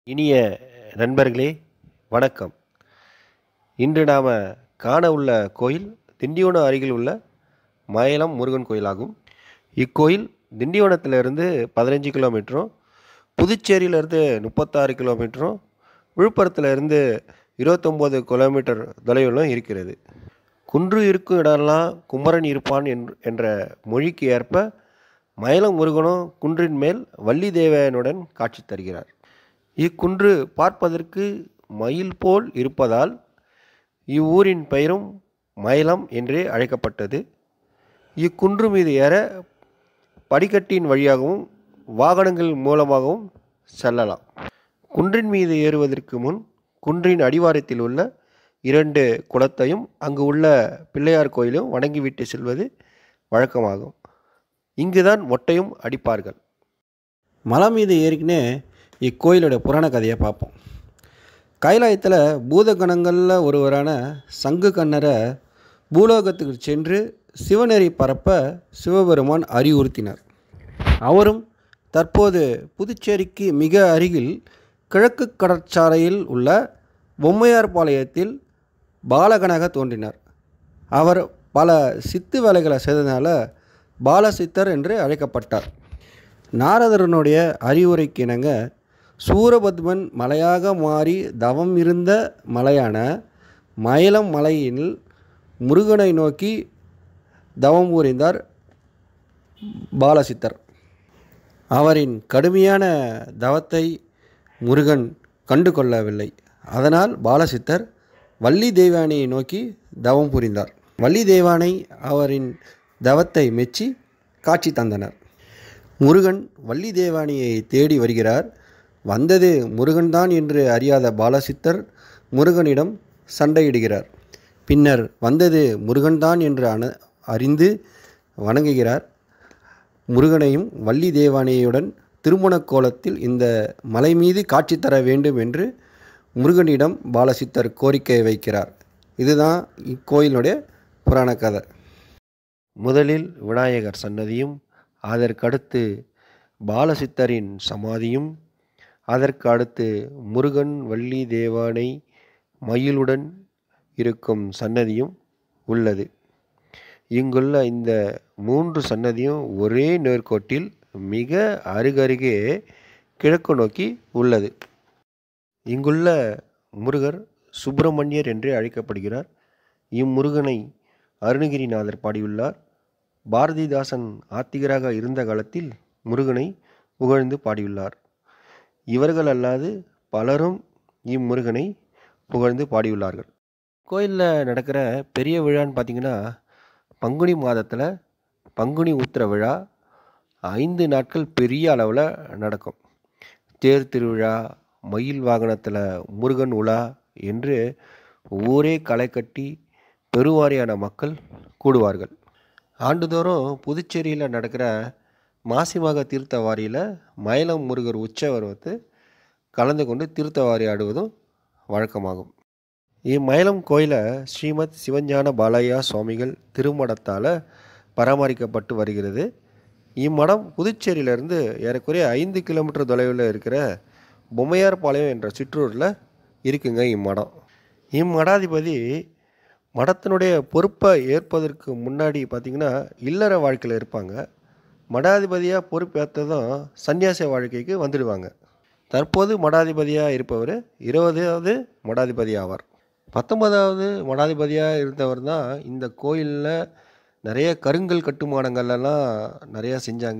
இனிய நண்பர்களே வணக்கம் இன்று நாம் காண உள்ள கோயில் திண்டிவனம் அருகில் உள்ள மயிலம் முருகன் கோயிலாகும் இக்கோயில் திண்டிவனத்திலிருந்து பதினஞ்சு கிலோமீட்டரும் புதுச்சேரியிலிருந்து முப்பத்தாறு கிலோமீட்டரும் விழுப்புரத்துலேருந்து இருபத்தொம்போது கிலோமீட்டர் தொலைவிலும் இருக்கிறது குன்று இருக்கும் இடம்லாம் குமரன் இருப்பான் என் என்ற மொழிக்கு ஏற்ப மயிலம் முருகனும் குன்றின் மேல் வள்ளி தேவனுடன் காட்சி தருகிறார் இக்குன்று பார்ப்பதற்கு மயில் போல் இருப்பதால் இவ்வூரின் பெயரும் மயிலம் என்றே அழைக்கப்பட்டது இக்குன்று மீது ஏற படிக்கட்டின் வழியாகவும் வாகனங்கள் மூலமாகவும் செல்லலாம் குன்றின் மீது ஏறுவதற்கு முன் குன்றின் அடிவாரத்தில் உள்ள இரண்டு குளத்தையும் அங்கு உள்ள பிள்ளையார் கோயிலும் வணங்கிவிட்டு செல்வது வழக்கமாகும் இங்குதான் மொட்டையும் அடிப்பார்கள் மலை மீது ஏறிக்கினே இக்கோயிலோட புராண கதையை பார்ப்போம் கைலாயத்தில் பூதகணங்களில் ஒருவரான சங்கு கண்ணரை பூலோகத்துக்கு சென்று சிவநெறி பரப்ப சிவபெருமான் அறிவுறுத்தினார் அவரும் தற்போது புதுச்சேரிக்கு மிக அருகில் கிழக்கு கடற்சாலையில் உள்ள பொம்மையார்பாளையத்தில் பாலகனாக தோன்றினார் அவர் பல சித்து வேலைகளை செய்ததுனால பாலசித்தர் என்று அழைக்கப்பட்டார் நாரதரனுடைய அறிவுரைக்கிணங்க சூரபத்மன் மலையாக மாறி தவம் இருந்த மலையான மயிலம் மலையில் முருகனை நோக்கி தவம் புரிந்தார் பாலசித்தர் அவரின் கடுமையான தவத்தை முருகன் கண்டு கொள்ளவில்லை அதனால் பாலசித்தர் வள்ளி தெய்வானையை நோக்கி தவம் புரிந்தார் வள்ளி தெய்வானை அவரின் தவத்தை மெச்சி காட்சி தந்தனர் முருகன் வள்ளி தேவானியை தேடி வருகிறார் வந்தது முருகன்தான் என்று அறியாத பாலசித்தர் முருகனிடம் சண்டையிடுகிறார் பின்னர் வந்தது முருகன்தான் என்று அன அறிந்து வணங்குகிறார் முருகனையும் வள்ளி தேவானையுடன் திருமணக் கோலத்தில் இந்த மலை மீது காட்சி தர வேண்டும் என்று முருகனிடம் பாலசித்தர் கோரிக்கை வைக்கிறார் இதுதான் இக்கோயிலுடைய புராண கதை முதலில் விநாயகர் சன்னதியும் அதற்கடுத்து பாலசித்தரின் சமாதியும் அதற்கு அடுத்து முருகன் வள்ளி தேவானை மயிலுடன் இருக்கும் சன்னதியும் உள்ளது இங்குள்ள இந்த மூன்று சன்னதியும் ஒரே நேர்கோட்டில் மிக அருகருகே கிழக்கு நோக்கி உள்ளது இங்குள்ள முருகர் சுப்பிரமணியர் என்று அழைக்கப்படுகிறார் இம்முருகனை அருணகிரிநாதர் பாடியுள்ளார் பாரதிதாசன் ஆத்திகராக இருந்த காலத்தில் முருகனை புகழ்ந்து பாடியுள்ளார் இவர்கள் அல்லாது பலரும் இம்முருகனை புகழ்ந்து பாடியுள்ளார்கள் கோயிலில் நடக்கிற பெரிய விழான்னு பார்த்தீங்கன்னா பங்குனி மாதத்தில் பங்குனி உத்திர விழா ஐந்து நாட்கள் பெரிய அளவில் நடக்கும் தேர் திருவிழா மயில் வாகனத்தில் முருகன் உலா என்று ஊரே களை கட்டி பெருவாரியான மக்கள் கூடுவார்கள் ஆண்டுதோறும் புதுச்சேரியில் நடக்கிற மாசிமக தீர்த்தவாரியில் மயிலம் முருகர் உற்சவர் வந்து கலந்து கொண்டு தீர்த்தவாரி ஆடுவதும் வழக்கமாகும் இம்மயிலம் கோயிலை ஸ்ரீமத் சிவஞான பாலையா சுவாமிகள் திருமடத்தால் பராமரிக்கப்பட்டு வருகிறது இம்மடம் புதுச்சேரியிலிருந்து ஏறக்குறைய ஐந்து கிலோமீட்டர் தொலைவில் இருக்கிற பொம்மையார்பாளையம் என்ற சிற்றூரில் இருக்குங்க இம்மடம் இம்மடாதிபதி மடத்தினுடைய பொறுப்பை ஏற்பதற்கு முன்னாடி பார்த்திங்கன்னா இல்லற வாழ்க்கையில் இருப்பாங்க மடாதிபதியாக பொறுப்பேற்றதும் சன்னியாச வாழ்க்கைக்கு வந்துடுவாங்க தற்போது மடாதிபதியாக இருப்பவர் இருபதாவது மடாதிபதி ஆவார் பத்தொன்பதாவது மடாதிபதியாக இருந்தவர் தான் இந்த கோயிலில் நிறைய கருங்கல் கட்டுமானங்கள்லாம் நிறையா செஞ்சாங்க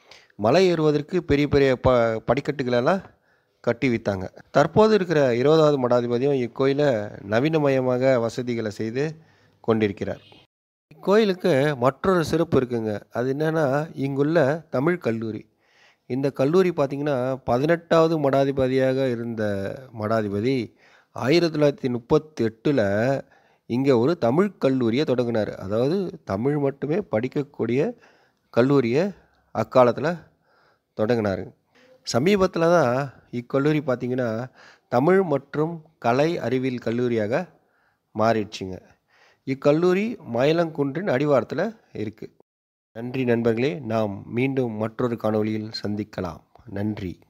மலை ஏறுவதற்கு பெரிய பெரிய ப படிக்கட்டுகளெல்லாம் கட்டி வைத்தாங்க தற்போது இருக்கிற இருபதாவது மடாதிபதியும் இக்கோயிலை நவீனமயமாக வசதிகளை செய்து கொண்டிருக்கிறார் இக்கோயிலுக்கு மற்றொரு சிறப்பு இருக்குங்க அது என்னென்னா இங்குள்ள தமிழ் கல்லூரி இந்த கல்லூரி பார்த்திங்கன்னா பதினெட்டாவது மடாதிபதியாக இருந்த மடாதிபதி ஆயிரத்தி தொள்ளாயிரத்தி முப்பத்தி எட்டில் இங்கே ஒரு தமிழ் கல்லூரியை தொடங்கினார் அதாவது தமிழ் மட்டுமே படிக்கக்கூடிய கல்லூரியை அக்காலத்தில் தொடங்கினார் சமீபத்தில் தான் இக்கல்லூரி பார்த்திங்கன்னா தமிழ் மற்றும் கலை அறிவியல் கல்லூரியாக மாறிடுச்சுங்க இக்கல்லூரி மயிலங்குன்றின் அடிவாரத்தில் இருக்குது நன்றி நண்பர்களே நாம் மீண்டும் மற்றொரு காணொளியில் சந்திக்கலாம் நன்றி